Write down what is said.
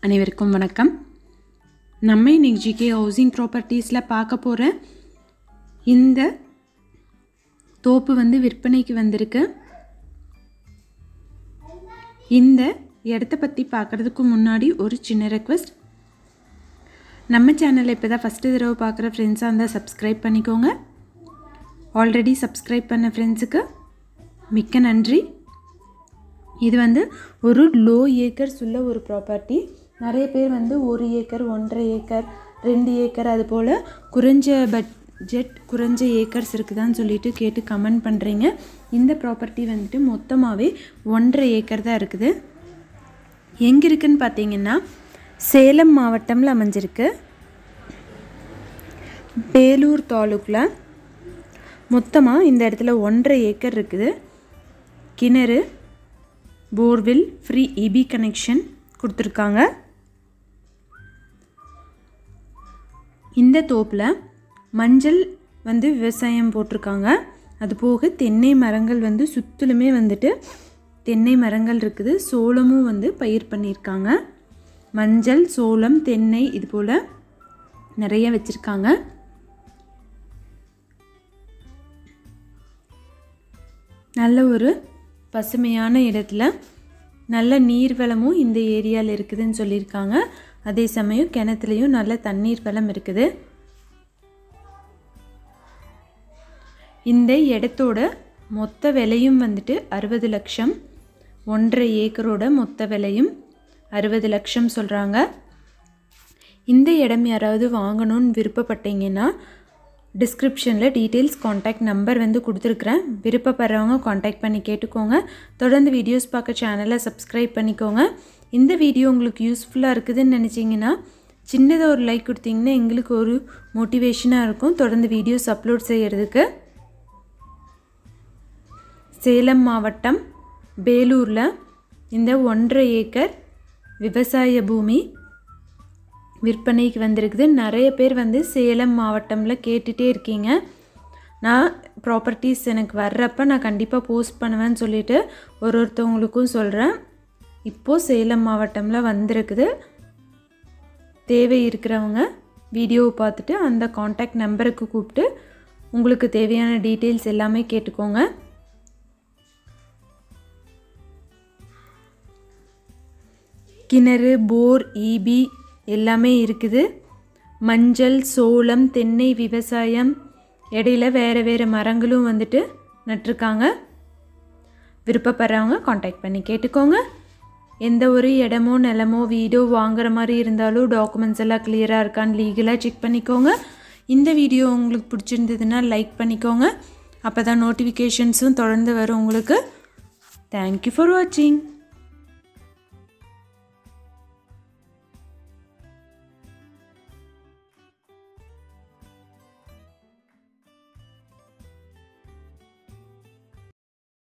அனைவருக்கும் வணக்கம் நம்ம இன்னைக்கு ஜிகே ஹவுசிங் ப்ராப்பர்ட்டிஸில் பார்க்க போகிற இந்த தோப்பு வந்து விற்பனைக்கு வந்திருக்கு இந்த இடத்த பற்றி பார்க்குறதுக்கு முன்னாடி ஒரு சின்ன ரெக்வஸ்ட் நம்ம சேனலை இப்போ தான் ஃபஸ்ட்டு தடவை பார்க்குற ஃப்ரெண்ட்ஸாக இருந்தால் சப்ஸ்கிரைப் பண்ணிக்கோங்க ஆல்ரெடி சப்ஸ்கிரைப் பண்ண ஃப்ரெண்ட்ஸுக்கு மிக்க நன்றி இது வந்து ஒரு லோ ஏக்கர்ஸ் உள்ள ஒரு ப்ராப்பர்ட்டி நிறைய பேர் வந்து ஒரு ஏக்கர் ஒன்றரை ஏக்கர் ரெண்டு ஏக்கர் அது போல் குறைஞ்ச பட்ஜெட் குறைஞ்ச ஏக்கர்ஸ் இருக்குதான்னு சொல்லிட்டு கேட்டு கமெண்ட் பண்ணுறீங்க இந்த ப்ராப்பர்ட்டி வந்துட்டு மொத்தமாகவே ஒன்றரை ஏக்கர் தான் இருக்குது எங்கே இருக்குன்னு பார்த்தீங்கன்னா சேலம் மாவட்டம்ல அமைஞ்சிருக்கு பேலூர் தாலுக்கில் மொத்தமாக இந்த இடத்துல ஒன்றரை ஏக்கர் இருக்குது கிணறு போர்வெல் ஃப்ரீ இபி கனெக்ஷன் கொடுத்துருக்காங்க இந்த தோப்பில் மஞ்சள் வந்து விவசாயம் போட்டிருக்காங்க அது போக தென்னை மரங்கள் வந்து சுற்றிலுமே வந்துட்டு தென்னை மரங்கள் இருக்குது சோளமும் வந்து பயிர் பண்ணியிருக்காங்க மஞ்சள் சோளம் தென்னை இது போல் நிறைய வச்சுருக்காங்க நல்ல ஒரு பசுமையான இடத்துல நல்ல நீர் வளமும் இந்த ஏரியாவில் இருக்குதுன்னு சொல்லியிருக்காங்க அதே சமயம் கிணத்துலேயும் நல்ல தண்ணீர் வளம் இருக்குது இந்த இடத்தோட மொத்த விலையும் வந்துட்டு அறுபது லட்சம் ஒன்றரை ஏக்கரோட மொத்த விலையும் அறுபது லட்சம் சொல்கிறாங்க இந்த இடம் யாராவது வாங்கணும்னு விருப்பப்பட்டீங்கன்னா டிஸ்கிரிப்ஷனில் டீட்டெயில்ஸ் காண்டாக்ட் நம்பர் வந்து கொடுத்துருக்குறேன் விருப்பப்படுறவங்க காண்டாக்ட் பண்ணி கேட்டுக்கோங்க தொடர்ந்து வீடியோஸ் பார்க்க சேனலை சப்ஸ்கிரைப் பண்ணிக்கோங்க இந்த வீடியோ உங்களுக்கு யூஸ்ஃபுல்லாக இருக்குதுன்னு நினச்சிங்கன்னா சின்னதாக ஒரு லைக் கொடுத்தீங்கன்னா எங்களுக்கு ஒரு மோட்டிவேஷனாக இருக்கும் தொடர்ந்து வீடியோஸ் அப்லோட் செய்கிறதுக்கு சேலம் மாவட்டம் பேலூரில் இந்த ஒன்றரை ஏக்கர் விவசாய பூமி விற்பனைக்கு வந்திருக்குது நிறைய பேர் வந்து சேலம் மாவட்டமில் கேட்டுகிட்டே இருக்கீங்க நான் ப்ராப்பர்ட்டிஸ் எனக்கு வர்றப்ப நான் கண்டிப்பாக போஸ்ட் பண்ணுவேன்னு சொல்லிட்டு ஒரு ஒருத்தவங்களுக்கும் சொல்கிறேன் இப்போது சேலம் மாவட்டமில் வந்திருக்குது தேவை இருக்கிறவங்க வீடியோவை பார்த்துட்டு அந்த காண்டாக்ட் நம்பருக்கு கூப்பிட்டு உங்களுக்கு தேவையான டீட்டெயில்ஸ் எல்லாமே கேட்டுக்கோங்க கிணறு போர் ஈபி எல்லாமே இருக்குது மஞ்சள் சோளம் தென்னை விவசாயம் இடையில வேறு வேறு மரங்களும் வந்துட்டு நட்டிருக்காங்க விருப்பப்படுறவங்க காண்டாக்ட் பண்ணி கேட்டுக்கோங்க எந்த ஒரு இடமோ நிலமோ வீடோ வாங்குற மாதிரி இருந்தாலும் டாக்குமெண்ட்ஸ் எல்லாம் கிளியராக இருக்கான்னு லீகலாக செக் பண்ணிக்கோங்க இந்த வீடியோ உங்களுக்கு பிடிச்சிருந்ததுன்னா லைக் பண்ணிக்கோங்க அப்போ தான் நோட்டிஃபிகேஷன்ஸும் தொடர்ந்து வரும் உங்களுக்கு தேங்க்யூ ஃபார் வாட்சிங்